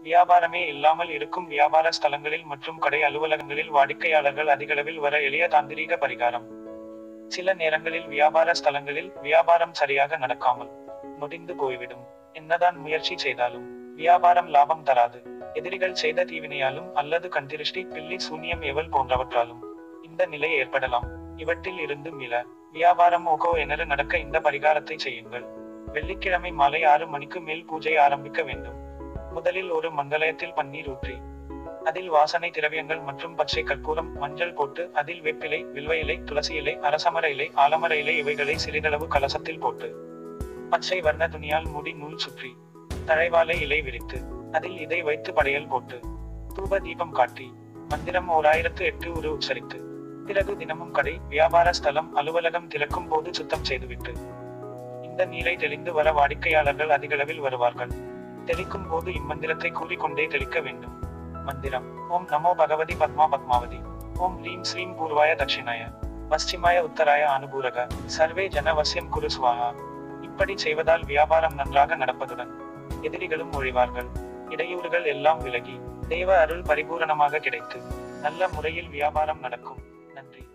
வியாபாரமே இல்லாமல் இருக்கும் வியாபார ஸ்தலங்களில் மற்றும் கடை அலுவலகங்களில் வாடிக்கையாளர்கள் அதிகளவில் வர எளிய தாந்திரீக பரிகாரம் சில நேரங்களில் வியாபார ஸ்தலங்களில் வியாபாரம் சரியாக நடக்காமல் முடிந்து போய்விடும் என்னதான் முயற்சி செய்தாலும் வியாபாரம் லாபம் தராது எதிரிகள் செய்த தீவினையாலும் அல்லது கண்திருஷ்டி பில்லி சூன்யம் எவல் போன்றவற்றாலும் இந்த நிலை ஏற்படலாம் இவற்றில் இருந்து மீள வியாபாரம் ஓகோ எனறு நடக்க இந்த பரிகாரத்தை செய்யுங்கள் வெள்ளிக்கிழமை மாலை ஆறு மணிக்கு மேல் பூஜை ஆரம்பிக்க வேண்டும் முதலில் ஒரு மங்கலயத்தில் பன்னீர் ஊற்றி அதில் வாசனை திரவியங்கள் மற்றும் பச்சை கற்பூரம் மஞ்சள் போட்டு அதில் வேப்பிலை வில்வ இலை துளசி இலை அரசமர இலை ஆலமர இலை இவைகளை சிறிதளவு கலசத்தில் போட்டு பச்சை வர்ண துணியால் மூடி நூல் சுற்றி தழைவாழை இலை விரித்து அதில் இதை வைத்து படையல் போட்டு தூப தீபம் காட்டி மந்திரம் ஓர் ஆயிரத்து எட்டு உரு உச்சரித்து பிறகு தினமும் கடை வியாபார ஸ்தலம் அலுவலகம் திறக்கும் போது சுத்தம் செய்துவிட்டு இந்த நீரை தெளிந்து வர வாடிக்கையாளர்கள் அதிகளவில் வருவார்கள் தெளிக்கும் போது இம்மந்திரத்தை கூறிக்கொண்டே தெளிக்க வேண்டும் மந்திரம் ஓம் நமோ பகவதி பத்மா பத்மாவதி ஓம் ஹ்ரீம் ஸ்ரீம் பூர்வாய தட்சிணாய பশ্চিமாய உத்தராய அனுபூரக சர்வே ஜனவசியம் குரு சுவாகா இப்படி செய்வதால் வியாபாரம் நன்றாக நடப்பதுடன் எதிரிகளும் ஒழிவார்கள் இடையூறுகள் எல்லாம் விலகி தெய்வ அருள் பரிபூரணமாக கிடைத்து நல்ல முறையில் வியாபாரம் நடக்கும் நன்றி